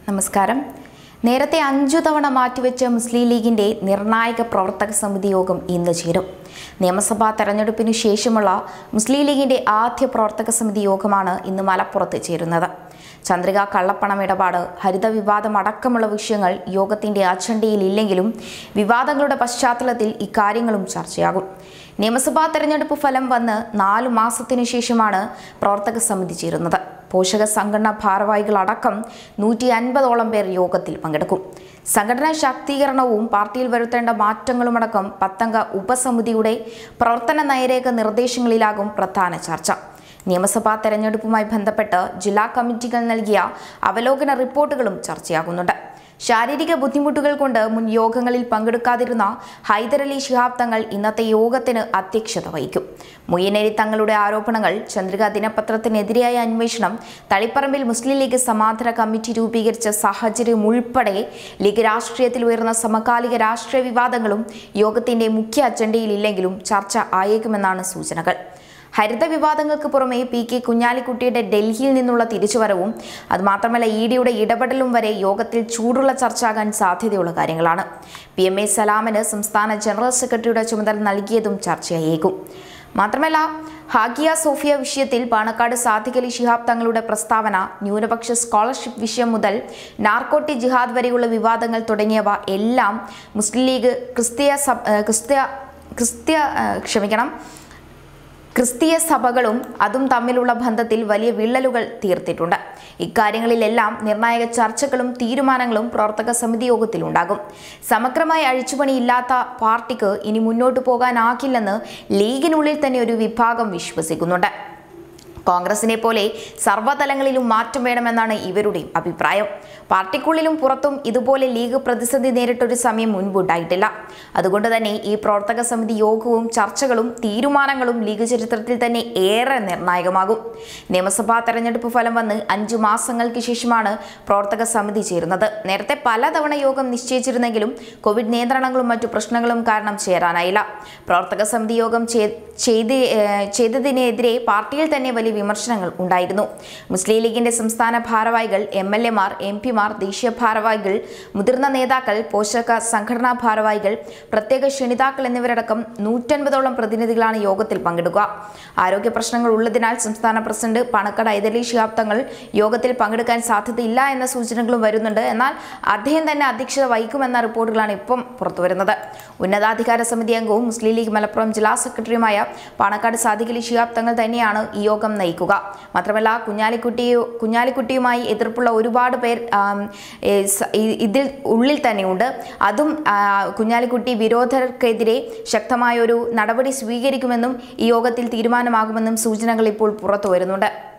നമസ്കാരം നേരത്തെ അഞ്ചു തവണ മാറ്റിവെച്ച മുസ്ലിം ലീഗിന്റെ നിർണായക പ്രവർത്തക സമിതി യോഗം ഇന്ന് ചേരും നിയമസഭാ തെരഞ്ഞെടുപ്പിനു ശേഷമുള്ള മുസ്ലിം ലീഗിന്റെ ആദ്യ പ്രവർത്തക സമിതി യോഗമാണ് ഇന്ന് മലപ്പുറത്ത് ചേരുന്നത് ചന്ദ്രിക കള്ളപ്പണം ഇടപാട് ഹരിത വിവാദം അടക്കമുള്ള വിഷയങ്ങൾ യോഗത്തിന്റെ അജണ്ടയിൽ ഇല്ലെങ്കിലും വിവാദങ്ങളുടെ പശ്ചാത്തലത്തിൽ ഇക്കാര്യങ്ങളും ചർച്ചയാകും നിയമസഭാ തെരഞ്ഞെടുപ്പ് ഫലം വന്ന് നാലു മാസത്തിനു ശേഷമാണ് പ്രവർത്തക സമിതി ചേരുന്നത് പോഷക സംഘടനാ ഭാരവാഹികളടക്കം നൂറ്റി അൻപതോളം പേർ യോഗത്തിൽ പങ്കെടുക്കും സംഘടനാ ശാക്തീകരണവും പാർട്ടിയിൽ വരുത്തേണ്ട മാറ്റങ്ങളുമടക്കം പത്തംഗ ഉപസമിതിയുടെ പ്രവർത്തന നയരേഖ നിർദ്ദേശങ്ങളിലാകും പ്രധാന ചർച്ച നിയമസഭാ തെരഞ്ഞെടുപ്പുമായി ബന്ധപ്പെട്ട് ജില്ലാ കമ്മിറ്റികൾ നൽകിയ അവലോകന റിപ്പോർട്ടുകളും ചർച്ചയാകുന്നുണ്ട് ശാരീരിക ബുദ്ധിമുട്ടുകൾ കൊണ്ട് മുൻ യോഗങ്ങളിൽ പങ്കെടുക്കാതിരുന്ന ഹൈദരലി ശിഹാബ് തങ്ങൾ ഇന്നത്തെ യോഗത്തിന് അധ്യക്ഷത വഹിക്കും മുയ്യനേരി തങ്ങളുടെ ആരോപണങ്ങൾ ചന്ദ്രിക ദിനപത്രത്തിനെതിരായ അന്വേഷണം തളിപ്പറമ്പിൽ മുസ്ലിം ലീഗ് സമാന്തര കമ്മിറ്റി രൂപീകരിച്ച സാഹചര്യം ഉൾപ്പെടെ ലീഗ് രാഷ്ട്രീയത്തിൽ ഉയർന്ന സമകാലിക രാഷ്ട്രീയ വിവാദങ്ങളും യോഗത്തിന്റെ മുഖ്യ അജണ്ടയിലില്ലെങ്കിലും ചർച്ച ആയേക്കുമെന്നാണ് സൂചനകൾ ഹരിത വിവാദങ്ങൾക്ക് പുറമെ പി കെ കുഞ്ഞാലിക്കുട്ടിയുടെ ഡൽഹിയിൽ നിന്നുള്ള തിരിച്ചുവരവും അതുമാത്രമല്ല ഇ ഡിയുടെ ഇടപെടലും വരെ യോഗത്തിൽ ചൂടുള്ള ചർച്ചയാകാൻ സാധ്യതയുള്ള കാര്യങ്ങളാണ് പി എം എ സലാമിന് സംസ്ഥാന ജനറൽ സെക്രട്ടറിയുടെ ചുമതല നൽകിയതും ചർച്ചയായേക്കും മാത്രമല്ല ഹാഗിയ സോഫിയ വിഷയത്തിൽ പാണക്കാട് സാദിഖ് അലി ശിഹാബ് തങ്ങളുടെ പ്രസ്താവന ന്യൂനപക്ഷ സ്കോളർഷിപ്പ് വിഷയം മുതൽ നാർക്കോട്ടി ജിഹാദ് വരെയുള്ള വിവാദങ്ങൾ തുടങ്ങിയവ എല്ലാം മുസ്ലിം ലീഗ് ക്രിസ്തീയ സഭ ഏഹ് ക്രിസ്ത്യ ക്രിസ്ത്യ ഏഹ് ക്ഷമിക്കണം ക്രിസ്തീയ സഭകളും അതും തമ്മിലുള്ള ബന്ധത്തിൽ വലിയ വിള്ളലുകൾ തീർത്തിട്ടുണ്ട് ഇക്കാര്യങ്ങളിലെല്ലാം നിർണായക ചർച്ചകളും തീരുമാനങ്ങളും പ്രവർത്തക സമിതി യോഗത്തിൽ ഉണ്ടാകും സമഗ്രമായ അഴിച്ചുപണിയില്ലാത്ത പാർട്ടിക്ക് ഇനി മുന്നോട്ട് പോകാനാകില്ലെന്ന് ലീഗിനുള്ളിൽ തന്നെ ഒരു വിഭാഗം വിശ്വസിക്കുന്നുണ്ട് കോൺഗ്രസിനെ പോലെ സർവ്വതലങ്ങളിലും മാറ്റം വേണമെന്നാണ് ഇവരുടെയും അഭിപ്രായം പാർട്ടിക്കുള്ളിലും പുറത്തും ഇതുപോലെ ലീഗ് പ്രതിസന്ധി നേരിട്ടൊരു സമയം മുൻപുണ്ടായിട്ടില്ല അതുകൊണ്ട് തന്നെ ഈ പ്രവർത്തക സമിതി യോഗവും ചർച്ചകളും തീരുമാനങ്ങളും ലീഗ് ചരിത്രത്തിൽ തന്നെ ഏറെ നിർണായകമാകും നിയമസഭാ തെരഞ്ഞെടുപ്പ് ഫലം വന്ന് അഞ്ചു മാസങ്ങൾക്ക് ശേഷമാണ് പ്രവർത്തക സമിതി ചേരുന്നത് നേരത്തെ പലതവണ യോഗം നിശ്ചയിച്ചിരുന്നെങ്കിലും കോവിഡ് നിയന്ത്രണങ്ങളും മറ്റു പ്രശ്നങ്ങളും കാരണം ചേരാനായില്ല പ്രവർത്തക സമിതി യോഗം ചെ- ചെയ്ത് ഏഹ് ചെയ്തതിനെതിരെ പാർട്ടിയിൽ തന്നെ വലിയ വിമർശനങ്ങൾ ഉണ്ടായിരുന്നു മുസ്ലിം ലീഗിന്റെ സംസ്ഥാന ഭാരവാഹികൾ എം എൽ എമാർ എം പിമാർ ദേശീയ ഭാരവാഹികൾ മുതിർന്ന നേതാക്കൾ പോഷക സംഘടനാ ഭാരവാഹികൾ പ്രത്യേക ക്ഷണിതാക്കൾ എന്നിവരടക്കം നൂറ്റൻപതോളം പ്രതിനിധികളാണ് യോഗത്തിൽ പങ്കെടുക്കുക ആരോഗ്യ പ്രശ്നങ്ങൾ ഉള്ളതിനാൽ സംസ്ഥാന പ്രസിഡന്റ് പണക്കട ഐതലി ശിഹാബ് തങ്ങൾ യോഗത്തിൽ പങ്കെടുക്കാൻ സാധ്യതയില്ല എന്ന സൂചനകളും വരുന്നുണ്ട് എന്നാൽ അദ്ദേഹം തന്നെ അധ്യക്ഷത വഹിക്കുമെന്ന റിപ്പോർട്ടുകളാണ് ഇപ്പം പുറത്തുവരുന്നത് ഉന്നതാധികാര സമിതി അംഗവും മുസ്ലിം ലീഗ് മലപ്പുറം ജില്ലാ സെക്രട്ടറിയുമായ പാണക്കാട് സാദിഖ് അലി ശിഹാബ് തങ്ങൾ തന്നെയാണ് ഈ യോഗം നയിക്കുക മാത്രമല്ല കുഞ്ഞാലിക്കുട്ടിയോ കുഞ്ഞാലിക്കുട്ടിയുമായി എതിർപ്പുള്ള ഒരുപാട് പേർ ആം, ഏ, സ- ഇ- ഇതിൽ ഉള്ളിൽ തന്നെയുണ്ട് അതും ആ, കുഞ്ഞാലിക്കുട്ടി വിരോധർക്കെതിരെ ശക്തമായ ഒരു നടപടി സ്വീകരിക്കുമെന്നും ഈ യോഗത്തിൽ തീരുമാനമാകുമെന്നും സൂചനകൾ ഇപ്പോൾ പുറത്തു വരുന്നുണ്ട്